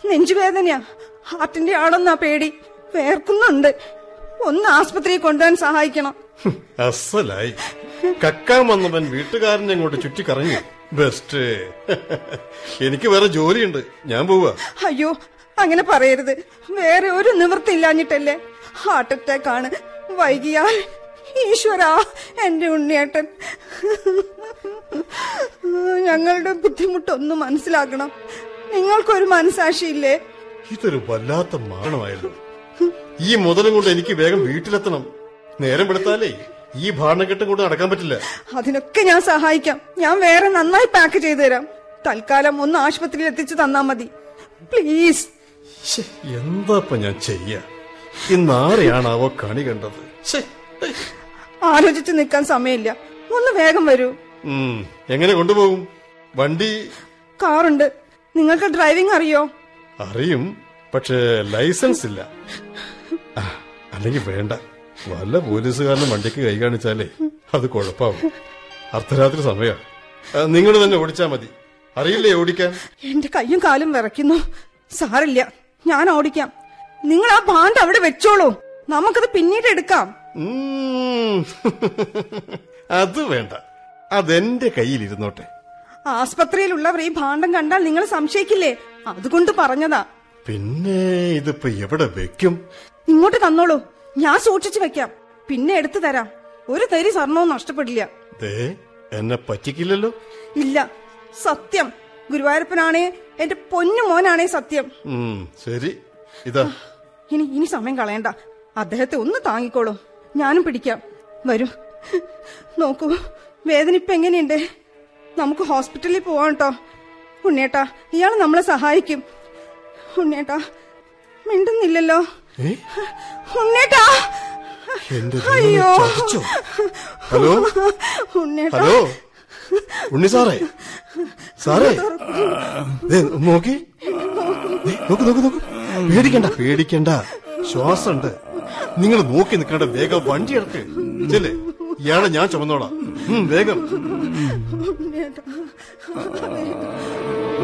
നെഞ്ചുവേദനയാ ഹാർട്ടിന്റെ ആളെന്നാ പേടി വേർക്കുന്നുണ്ട് ഒന്ന് ആസ്പത്രിയിൽ കൊണ്ടുപോകാൻ സഹായിക്കണം അസലായി കക്കാൻ വന്നവൻ വീട്ടുകാരനെ അങ്ങോട്ട് ചുറ്റിക്കറങ്ങി ബെസ്റ്റ് എനിക്ക് വേറെ ജോലിയുണ്ട് ഞാൻ പോവാ അയ്യോ അങ്ങനെ പറയരുത് വേറെ ഒരു നിവൃത്തിയില്ലാഞ്ഞിട്ടല്ലേ ഹാർട്ട് അറ്റാക്ക് ആണ് വൈകിയാൽ ഈശ്വരാ എന്റെ ഉണ്ണിയേട്ടൻ ഞങ്ങളുടെ ബുദ്ധിമുട്ടൊന്ന് മനസ്സിലാക്കണം നിങ്ങൾക്കൊരു മനസാക്ഷിയില്ലേ ഇതൊരു വല്ലാത്ത മരണമായിരുന്നു ഈ മുതലും കൊണ്ട് എനിക്ക് വേഗം വീട്ടിലെത്തണം നേരം വെളുത്താലേ ഈ ഭാരണക്കെട്ടും കൊണ്ട് നടക്കാൻ പറ്റില്ല അതിനൊക്കെ ഞാൻ സഹായിക്കാം ഞാൻ വേറെ നന്നായി പാക്ക് ചെയ്തു തരാം തൽക്കാലം ഒന്ന് ആശുപത്രിയിൽ എത്തിച്ചു തന്നാ മതി പ്ലീസ് ശ്ശെ, എന്താപ്പ ഞാൻ ചെയ്യാ ഇന്നാരെയാണാവോ കണി കണ്ടത് ശ്ശെ, ഏയ്. ആലോചിച്ച് നിൽക്കാൻ സമയമില്ല ഒന്ന് വേഗം വരൂ ഉം, എങ്ങനെ കൊണ്ടുപോകും വണ്ടി കാറുണ്ട് നിങ്ങൾക്ക് ഡ്രൈവിംഗ് അറിയോ അറിയും പക്ഷേ ലൈസൻസ് ഇല്ല ആ, അല്ലെങ്കിൽ വേണ്ട വല്ല പോലീസുകാരനും വണ്ടിക്ക് കൈ കാണിച്ചാലേ അത് കുഴപ്പാവും അർദ്ധരാത്രി സമയ നിങ്ങൾ തന്നെ ഓടിച്ചാ മതി അറിയില്ലേ ഓടിക്കാൻ എന്റെ കയ്യും കാലും വിറയ്ക്കുന്നു സാറില്ല ഞാൻ ഓടിക്കാം നിങ്ങൾ ആ ബാൻഡ് അവിടെ വെച്ചോളൂ നമുക്കത് പിന്നീട് എടുക്കാം ഉം. അത് വേണ്ട അതെന്റെ കയ്യിലിരുന്നോട്ടെ ആസ്പത്രിയിലുള്ളവർ ഈ ഭാണ്ഡം കണ്ടാൽ നിങ്ങൾ സംശയിക്കില്ലേ അതുകൊണ്ട് പറഞ്ഞതാ പിന്നെ ഇതിപ്പോ എവിടെ വെക്കും ഇങ്ങോട്ട് തന്നോളൂ ഞാൻ സൂക്ഷിച്ചു വെക്കാം പിന്നെ എടുത്തു തരാം ഒരു തരി സ്വർണവും നഷ്ടപ്പെടില്ല ദേ എന്നെ പറ്റിക്കില്ലല്ലോ ഇല്ല സത്യം ഗുരുവായൂരപ്പനാണേ എന്റെ പൊന്നു മോനാണേ സത്യം ഉം, ശരി ഇതാ ഇനി ഇനി സമയം കളയണ്ട അദ്ദേഹത്തെ ഒന്ന് താങ്ങിക്കോളൂ ഞാനും പിടിക്കാം വരൂ നോക്കൂ വേദന ഇപ്പൊ എങ്ങനെയുണ്ട് നമുക്ക് ഹോസ്പിറ്റലിൽ പോവാം കേട്ടോ ഉണ്ണേട്ടാ ഇയാൾ നമ്മളെ സഹായിക്കും ഉണ്ണേട്ടാ മിണ്ടുന്നില്ലല്ലോ ഏ ഉണ്ണേട്ടാ എന്റെ അയ്യോ ദൈവമേ, ചതിച്ചോ? ഹലോ ഉണ്ണേട്ടാ ഹലോ ഉണ്ണി സാറേ സാറേ ദേ, നോക്കി ദേ, നോക്ക് നോക്ക് നോക്ക് പേടിക്കണ്ട പേടിക്കണ്ട ശ്വാസമുണ്ട് നിങ്ങൾ നോക്കി നിൽക്കേണ്ട വേഗം വണ്ടി ഇറക്ക് ചെല്ലേ ഇയാളെ ഞാൻ ചുമന്നോളാം ഉം, വേഗം ഉണ്ണേട്ടാ